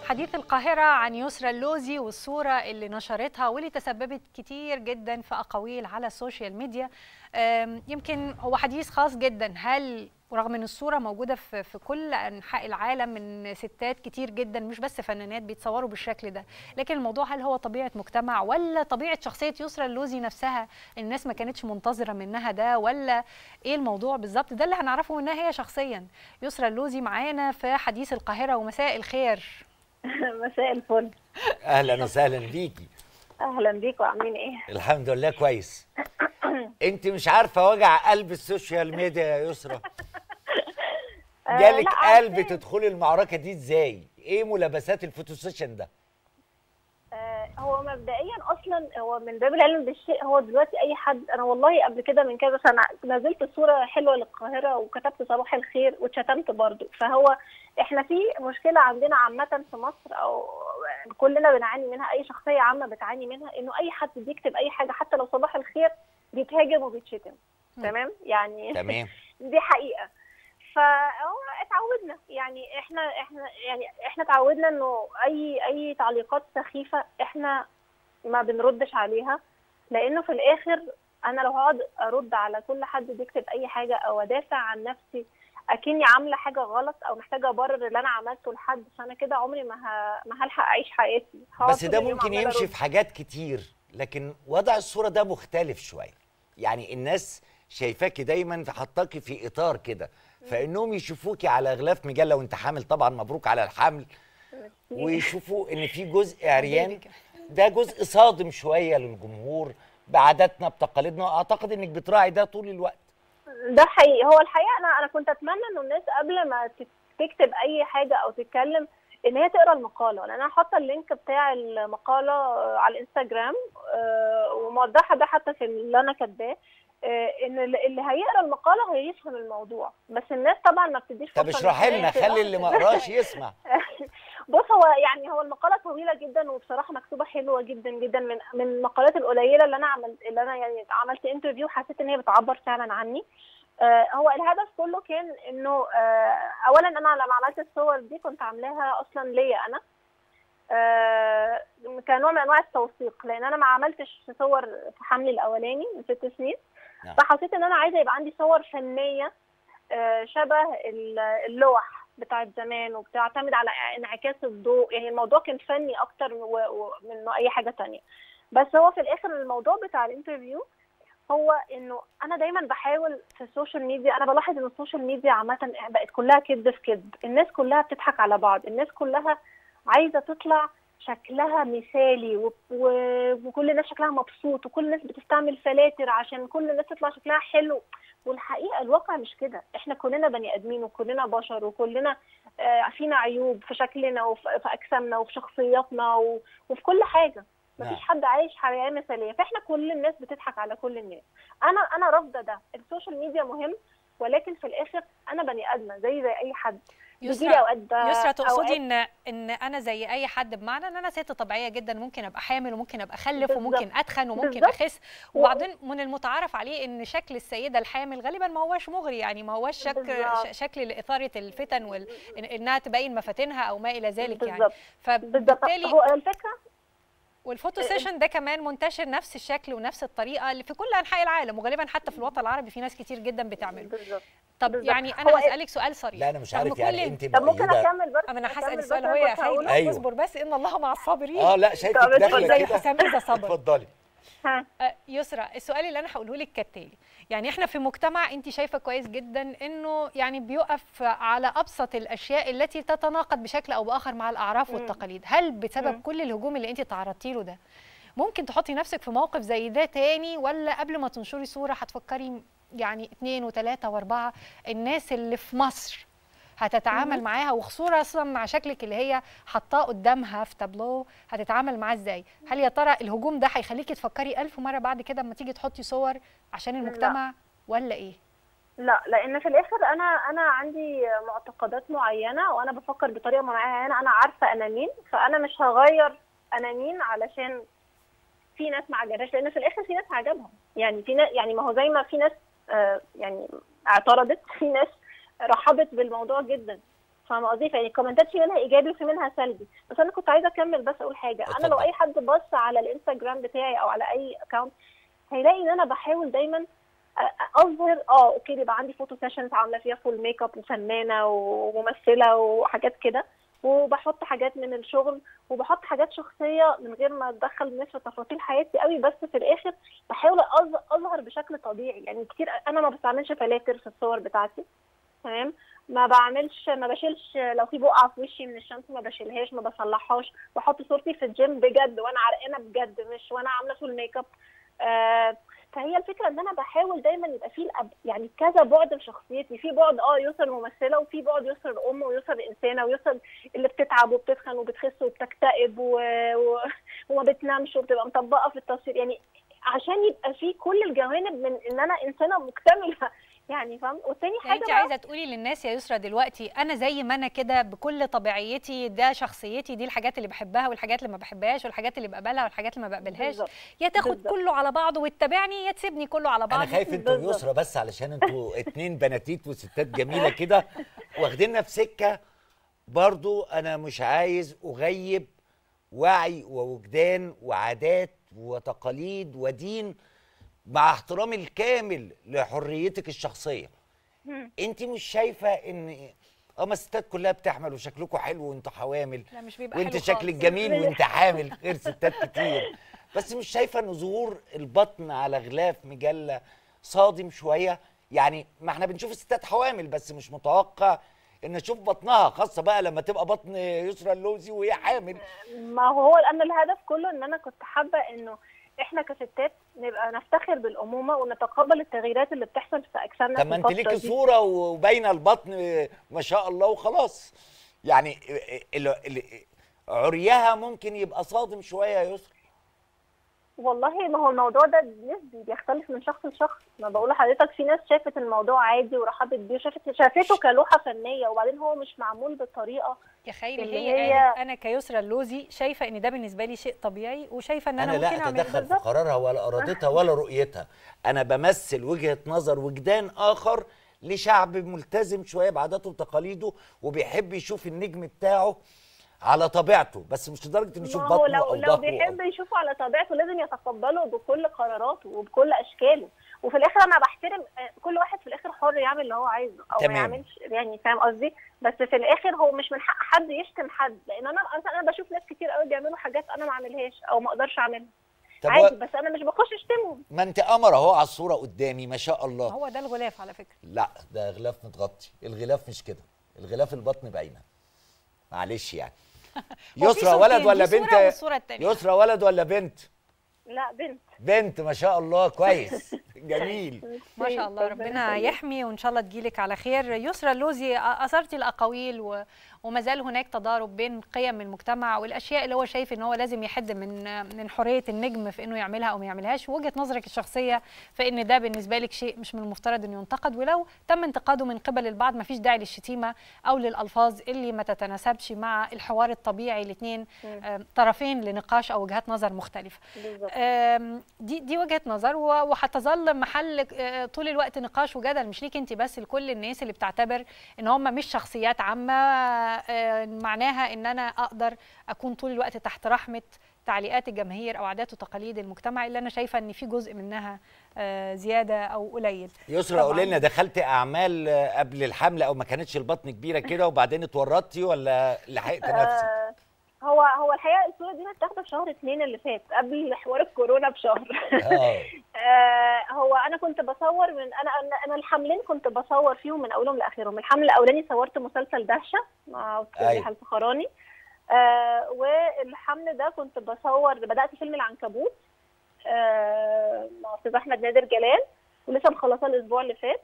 حديث القاهرة عن يسرى اللوزي والصورة اللي نشرتها واللي تسببت كتير جدا في أقاويل على السوشيال ميديا أم، يمكن هو حديث خاص جدا هل ورغم ان الصوره موجوده في في كل انحاء العالم من ستات كتير جدا مش بس فنانات بيتصوروا بالشكل ده لكن الموضوع هل هو طبيعه مجتمع ولا طبيعه شخصيه يسرى اللوزي نفسها الناس ما كانتش منتظره منها ده ولا ايه الموضوع بالظبط ده اللي هنعرفه منها هي شخصيا يسرى اللوزي معانا في حديث القاهره ومساء الخير مساء الفل اهلا وسهلا بيكي اهلا بيكم عاملين ايه الحمد لله كويس انت مش عارفه وجع قلب السوشيال ميديا يا يسرا آه، جالك لا، قلب عارفين. تدخلي المعركه دي ازاي ايه ملابسات الفوتو سيشن ده آه، هو مبدئيا اصلا هو من باب العلم بالشيء هو دلوقتي اي حد انا والله قبل كده من كذا سنه نزلت صوره حلوه للقاهره وكتبت صباح الخير واتشتمت برضو فهو احنا في مشكله عندنا عامه في مصر او كلنا بنعاني منها اي شخصيه عامه بتعاني منها انه اي حد بيكتب اي حاجه حتى لو صباح الخير بيتهاجم وبيتشتم مم. تمام يعني تمام دي حقيقه فهو اتعودنا يعني احنا احنا يعني احنا اتعودنا انه اي اي تعليقات سخيفه احنا ما بنردش عليها لانه في الاخر انا لو هقعد ارد على كل حد بيكتب اي حاجه او ادافع عن نفسي اكني عامله حاجه غلط او محتاجه ابرر اللي انا عملته لحد فانا كده عمري ما ه... ما هلحق اعيش حياتي هقعد بس طول ده اليوم ممكن عمالة يمشي أرد. في حاجات كتير لكن وضع الصوره ده مختلف شويه يعني الناس شايفاكي دايما حطاكي في اطار كده فانهم يشوفوكي على غلاف مجله وانت حامل طبعا مبروك على الحمل ويشوفوا ان في جزء عريان ده جزء صادم شويه للجمهور بعاداتنا بتقاليدنا اعتقد انك بتراعي ده طول الوقت ده حقيقي هو الحقيقه انا انا كنت اتمنى انه الناس قبل ما تك- تكتب اي حاجه او تتكلم ان هي تقرا المقاله لان انا حاطه اللينك بتاع المقاله آه، على الانستجرام آه، وموضحه ده حتى في اللي انا كاتباه آه، ان اللي اللي هيقرا المقاله هيفهم الموضوع بس الناس طبعا ما بتديش طب فرصة اشرحي إن هي لنا تقرا. خلي اللي ما قراش يسمع بص هو يعني هو المقاله طويله جدا وبصراحه مكتوبه حلوه جدا جدا من من المقالات القليله اللي انا عملت اللي انا يعني عملت انترفيو حسيت ان هي بتعبر فعلا عني آه هو الهدف كله كان انه آه اولا انا لما عملت الصور دي كنت عاملاها اصلا ليا انا آه كنوع من انواع التوثيق لان انا ما عملتش صور في حملي الاولاني من ست سنين نعم. فحسيت ان انا عايزه يبقى عندي صور فنيه آه شبه ال- اللوح بتاعت زمان وبتعتمد على انعكاس الضوء يعني الموضوع كان فني اكتر و- و- من إنه اي حاجه تانية بس هو في الاخر الموضوع بتاع الانترفيو هو انه انا دايما بحاول في السوشيال ميديا انا بلاحظ ان السوشيال ميديا عامه بقت كلها كذب في كذب الناس كلها بتضحك على بعض الناس كلها عايزه تطلع شكلها مثالي و... و... وكل الناس شكلها مبسوط وكل الناس بتستعمل فلاتر عشان كل الناس تطلع شكلها حلو والحقيقه الواقع مش كده احنا كلنا بني ادمين وكلنا بشر وكلنا آه، فينا عيوب في شكلنا وفي في اجسامنا وفي شخصياتنا و... وفي كل حاجه مفيش نعم. حد عايش حياه مثاليه فاحنا كل الناس بتضحك على كل الناس انا انا رافضه ده السوشيال ميديا مهم ولكن في الاخر انا بني ادمه زي زي اي حد بيجي لي يسرى اوقات ده يسرى تقصدي أوقات ان ان انا زي اي حد بمعنى ان انا ست طبيعيه جدا ممكن ابقى حامل وممكن ابقى اخلف بالظبط. وممكن اتخن وممكن بالظبط. اخس وبعدين من المتعارف عليه ان شكل السيده الحامل غالبا ما هوش مغري يعني ما هوش شك بالظبط. ش- شكل لاثاره الفتن وال... إن- انها تبين مفاتنها او ما الى ذلك يعني بالظبط بالظبط فبالتالي هو الفكره والفوتو سيشن ده كمان منتشر نفس الشكل ونفس الطريقه اللي في كل انحاء العالم وغالبا حتى في الوطن العربي في ناس كتير جدا بتعمله بالظبط طب بالظبط. يعني هو انا إيه؟ هسالك سؤال صريح لا انا مش رغم عارف كل يعني ال- انت طب ممكن مؤيده اكمل برضه اما انا هسال أكمل السؤال بس هو أنا يا كنت هقول- خالد أيوه. اصبر بس ان الله مع الصابرين اه لا شايفك طب اتفضل. داخله زي كده حسام إذا صبر. اتفضلي ها آه، يسرا السؤال اللي انا هقوله لك كالتالي يعني احنا في مجتمع انت شايفه كويس جدا انه يعني بيقف على ابسط الاشياء التي تتناقض بشكل او باخر مع الاعراف مم. والتقاليد هل بسبب مم. كل الهجوم اللي انت تعرضتي له ده ممكن تحطي نفسك في موقف زي ده تاني ولا قبل ما تنشري صوره هتفكري يعني اتنين وتلاته واربعه الناس اللي في مصر هتتعامل مم. معاها وخصوصا مع شكلك اللي هي حطاه قدامها في تابلو هتتعامل معاه ازاي هل يا ترى الهجوم ده هيخليكي تفكري ألف مرة بعد كده اما تيجي تحطي صور عشان المجتمع ولا ايه لا لان في الاخر انا انا عندي معتقدات معينه وانا بفكر بطريقه معينه انا عارفه انا مين فانا مش هغير انا مين علشان في ناس ما عجبهاش لان في الاخر في ناس عجبهم يعني في ناس يعني ما هو زي ما في ناس آه يعني اعترضت في ناس رحبت بالموضوع جدا فاهمه قصدي فيعني الكومنتات في منها ايجابي وفي منها سلبي بس انا كنت عايزه اكمل بس اقول حاجه انا لو اتفضل. اي حد بص على الانستجرام بتاعي او على اي اكونت هيلاقي ان انا بحاول دايما أ- أ- اظهر اه اوكي بيبقى عندي فوتو سيشنز عامله فيها فول ميك اب وفنانه وممثله وحاجات كده وبحط حاجات من الشغل وبحط حاجات شخصيه من غير ما اتدخل الناس في تفاصيل حياتي قوي بس في الاخر بحاول أظ- اظهر بشكل طبيعي يعني كتير انا ما بستعملش فلاتر في الصور بتاعتي تمام ما بعملش ما بشيلش لو في بقعه في وشي من الشمس ما بشيلهاش ما بصلحهاش بحط صورتي في الجيم بجد وانا عرقانه بجد مش وانا عامله فول ميك اب آه فهي الفكره ان انا بحاول دايما يبقى في الأب يعني كذا بعد لشخصيتي في بعد اه يوصل ممثله وفي بعد يوصل ام ويوصل انسانه ويوصل اللي بتتعب وبتتخن وبتخس وبتكتئب و... و... وما بتنامش وبتبقى مطبقه في التصوير يعني عشان يبقى في كل الجوانب من ان انا انسانه مكتمله يعني فاهم والتاني يعني حاجه انت بقى عايزه تقولي للناس يا يسرا دلوقتي انا زي ما انا كده بكل طبيعيتي ده شخصيتي دي الحاجات اللي بحبها والحاجات اللي ما بحبهاش والحاجات اللي بقبلها والحاجات اللي ما بقبلهاش بالظبط. يا تاخد بالظبط. كله على بعضه وتتابعني يا تسيبني كله على بعضه انا خايف انتوا بالظبط. ويسرا بس علشان انتوا اتنين بناتيت وستات جميله كده واخديننا في سكه برضو انا مش عايز اغيب وعي ووجدان وعادات وتقاليد ودين مع احترامي الكامل لحريتك الشخصيه مم. انت مش شايفه ان اه ما الستات كلها بتحمل وشكلكم حلو وانتوا حوامل لا مش بيبقى وانت حلو شكلك خالص. جميل وانت حامل غير ستات كتير بس مش شايفه ان ظهور البطن على غلاف مجله صادم شويه يعني ما احنا بنشوف الستات حوامل بس مش متوقع ان نشوف بطنها خاصه بقى لما تبقى بطن يسرى اللوزي وهي حامل ما هو انا الهدف كله ان انا كنت حابه انه احنا كستات نبقى نفتخر بالامومه ونتقبل التغييرات اللي بتحصل في اجسامنا طب ما في انت الفترة ليكي دي. صوره وباينه البطن ما شاء الله وخلاص يعني ال- ال- عريها ممكن يبقى صادم شويه يا يسرى والله ما هو الموضوع ده نسبي بيختلف من شخص لشخص ما بقول لحضرتك في ناس شافت الموضوع عادي ورحبت بيه شافت شافته كلوحه فنيه وبعدين هو مش معمول بالطريقه يا خيري اللي هي, هي- قالت انا كيسرى اللوزي شايفه ان ده بالنسبه لي شيء طبيعي وشايفه ان انا, انا ممكن لا اعمل اتدخل في بالظبط قرارها ولا ارادتها ولا رؤيتها انا بمثل وجهه نظر وجدان اخر لشعب ملتزم شويه بعاداته وتقاليده وبيحب يشوف النجم بتاعه على طبيعته بس مش لدرجه انه يشوف ما هو بطنه لو او لو ظهره بيحب أو- يشوفه على طبيعته لازم يتقبله بكل قراراته وبكل اشكاله وفي الاخر انا بحترم آه، كل واحد في الاخر حر يعمل اللي هو عايزه او تمام. ما يعملش يعني فاهم قصدي بس في الاخر هو مش من حق حد يشتم حد لان انا انا أنا بشوف ناس كتير قوي بيعملوا حاجات انا ما اعملهاش او ما اقدرش اعملها طب عادي و- بس انا مش بخش اشتمهم ما انت قمر اهو على الصوره قدامي ما شاء الله هو ده الغلاف على فكره لا ده غلاف متغطي الغلاف مش كده الغلاف البطن باينه معلش يعني هو في يسرى صورتين، ولد ولا دي بنت صورة والصورة التانية. يسرى ولد ولا بنت لا بنت بنت ما شاء الله كويس جميل ما شاء الله ربنا يحمي وان شاء الله تجيلك على خير يسرى اللوزي اثرتي الاقاويل و... وما زال هناك تضارب بين قيم المجتمع والاشياء اللي هو شايف ان هو لازم يحد من من حريه النجم في انه يعملها او ما يعملهاش وجهه نظرك الشخصيه في ان ده بالنسبه لك شيء مش من المفترض انه ينتقد ولو تم انتقاده من قبل البعض ما فيش داعي للشتيمه او للالفاظ اللي ما تتناسبش مع الحوار الطبيعي الاثنين طرفين لنقاش او وجهات نظر مختلفه بالظبط آم، دي دي وجهه نظر و- وهتظل محل آه، طول الوقت نقاش وجدل مش ليك انت بس لكل الناس اللي بتعتبر ان هم مش شخصيات عامه آه، معناها ان انا اقدر اكون طول الوقت تحت رحمه تعليقات الجماهير او عادات وتقاليد المجتمع اللي انا شايفه ان في جزء منها آه، زياده او قليل يسرى طبعاً. قولي لنا دخلت اعمال آه، قبل الحمل او ما كانتش البطن كبيره كده وبعدين اتورطتي ولا لحقت نفسك آه، هو هو الحقيقه الصوره دي متاخده في شهر اتنين اللي فات قبل حوار الكورونا بشهر اه آه، هو انا كنت بصور من انا انا انا الحملين كنت بصور فيهم من اولهم لاخرهم الحمل الاولاني صورت مسلسل دهشه مع استاذ أيوة. يحيى الفخراني آه والحمل ده كنت بصور بدات فيلم العنكبوت آه مع استاذ احمد نادر جلال ولسه مخلصاه الاسبوع اللي فات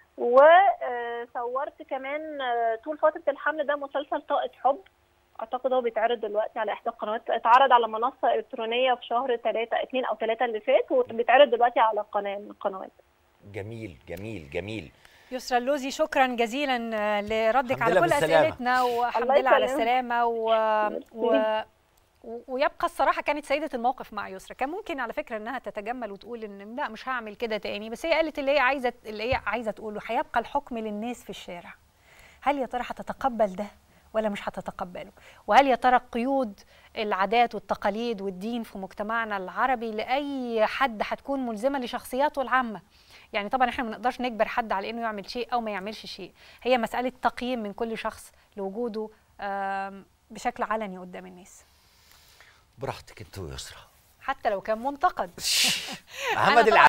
وصورت كمان آه، طول فتره الحمل ده مسلسل طاقه حب اعتقد هو بيتعرض دلوقتي على احدى القنوات اتعرض على منصه الكترونيه في شهر 3 2 او 3 اللي فات وبيتعرض دلوقتي على قناه من القنوات جميل جميل جميل يسرى اللوزي شكرا جزيلا آه، لردك الحمد على لله كل بالسلامة. اسئلتنا والحمد الله لله على يسلمك. السلامه و... و... و- ويبقى الصراحه كانت سيده الموقف مع يسرا كان ممكن على فكره انها تتجمل وتقول ان لا مش هعمل كده تاني بس هي قالت اللي هي عايزه اللي هي عايزه تقوله هيبقى الحكم للناس في الشارع هل يا ترى هتتقبل ده ولا مش هتتقبله وهل يا ترى قيود العادات والتقاليد والدين في مجتمعنا العربي لاي حد هتكون ملزمه لشخصياته العامه يعني طبعا احنا ما نقدرش نجبر حد على انه يعمل شيء او ما يعملش شيء هي مساله تقييم من كل شخص لوجوده آم، بشكل علني قدام الناس براحتك انت ويسرا حتى لو كان منتقد محمد طبعاً